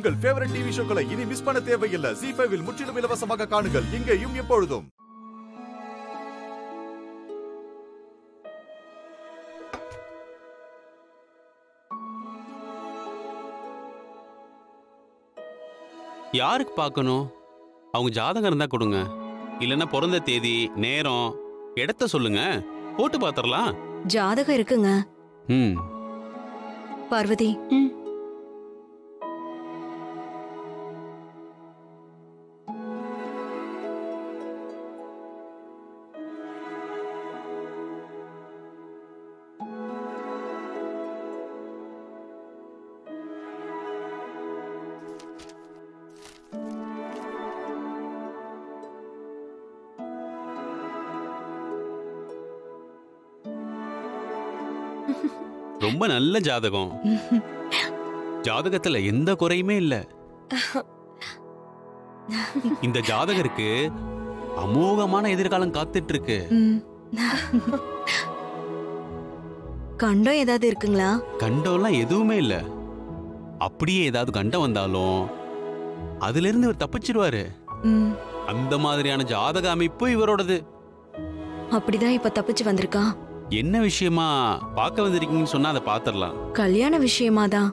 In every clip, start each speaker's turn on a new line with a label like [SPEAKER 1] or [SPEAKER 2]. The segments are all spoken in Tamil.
[SPEAKER 1] உங்கள் ஃபேவரட் டிவி ஷோக்களை இனி மிஸ் பண்ண தேவையில்லை ஜி ஃபைவில் முற்றிலும் இலவசமாக காணுங்கள் இங்கேயும் எப்பொழுதும்
[SPEAKER 2] யாருக்கு பார்க்கணும் அவங்க ஜாதகம் இருந்தா கொடுங்க இல்லைன்னா பிறந்த தேதி நேரம் இடத்த சொல்லுங்க போட்டு பார்த்துடலாம்
[SPEAKER 3] ஜாதகம் இருக்குங்க
[SPEAKER 2] ம்
[SPEAKER 3] பார்வதி
[SPEAKER 4] ம்.
[SPEAKER 2] ரொம்ப நல்ல ஜாதகம் ஜாதகத்துல எந்த குறையுமே இல்ல இந்த ஜாதகருக்கு அமோகமான எதிர்காலம் காத்துட்டு இருக்கு
[SPEAKER 3] ம். கண்டம் ஏதாவது இருக்குங்களா
[SPEAKER 2] கண்டம்லாம் எதுவுமே இல்ல அப்படியே ஏதாவது கண்டம் வந்தாலும் அதுல இருந்து இவர் தப்பிச்சிருவாரு
[SPEAKER 3] ம்.
[SPEAKER 2] அந்த மாதிரியான ஜாதக அமைப்பு இவரோடது
[SPEAKER 3] அப்படிதான் இப்ப தப்பிச்சு வந்திருக்கான்
[SPEAKER 2] என்ன விஷயமா பார்க்க வந்திருக்கீங்கன்னு சொன்னா அதை பாத்திரலாம்
[SPEAKER 3] கல்யாண விஷயமாதான்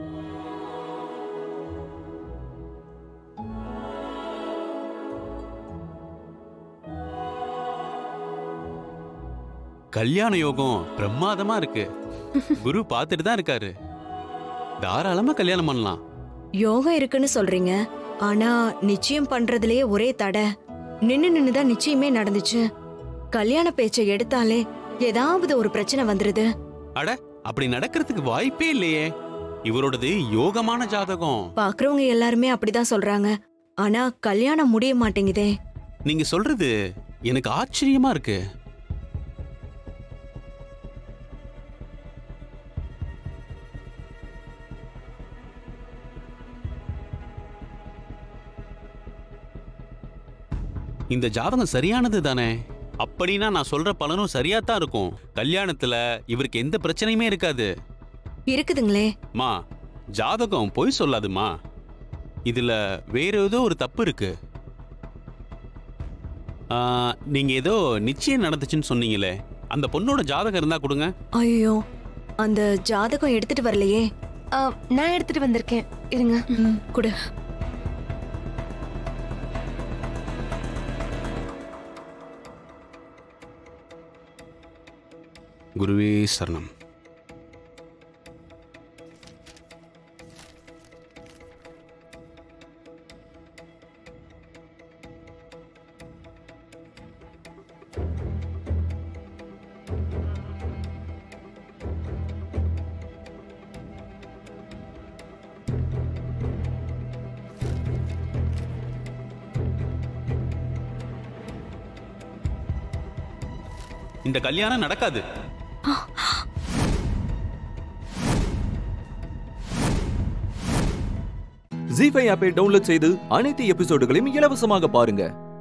[SPEAKER 2] கல்யாண யோகம் பிரமாதமா இருக்கு குரு பார்த்துட்டு தான் இருக்காரு தாராளமா கல்யாணம் பண்ணலாம்
[SPEAKER 3] யோகம் இருக்குன்னு சொல்றீங்க ஆனா நிச்சயம் பண்றதுலயே ஒரே தடை நின்னு நின்னு தான் நிச்சயமே நடந்துச்சு கல்யாண பேச்சை எடுத்தாலே ஏதாவது ஒரு பிரச்சனை வந்துருது
[SPEAKER 2] அட அப்படி நடக்கிறதுக்கு வாய்ப்பே இல்லையே இவரோடது யோகமான ஜாதகம்
[SPEAKER 3] பாக்குறவங்க எல்லாருமே அப்படிதான் சொல்றாங்க ஆனா கல்யாணம் முடிய மாட்டேங்குதே
[SPEAKER 2] நீங்க சொல்றது எனக்கு ஆச்சரியமா இருக்கு இந்த ஜாதகம் சரியானது தானே அப்படின்னா நான் சொல்ற பலனும் சரியா தான் இருக்கும் கல்யாணத்துல இவருக்கு எந்த பிரச்சனையுமே இருக்காது
[SPEAKER 3] இருக்குதுங்களே
[SPEAKER 2] மா ஜாதகம் பொய் சொல்லாதுமா இதுல வேற ஏதோ ஒரு தப்பு இருக்கு ஆ, நீங்க ஏதோ நிச்சயம் நடந்துச்சுன்னு சொன்னீங்களே அந்த பொண்ணோட ஜாதகம் இருந்தா கொடுங்க
[SPEAKER 3] ஐயோ அந்த ஜாதகம் எடுத்துட்டு வரலையே
[SPEAKER 4] ஆ, நான் எடுத்துட்டு வந்திருக்கேன் இருங்க
[SPEAKER 3] ம், குடு
[SPEAKER 2] குருவே சரணம் இந்த கல்யாணம் நடக்காது
[SPEAKER 5] ஜி ஃபைவ் ஆப்பை டவுன்லோட் செய்து அனைத்து எபிசோடுகளையும் இலவசமாக பாருங்க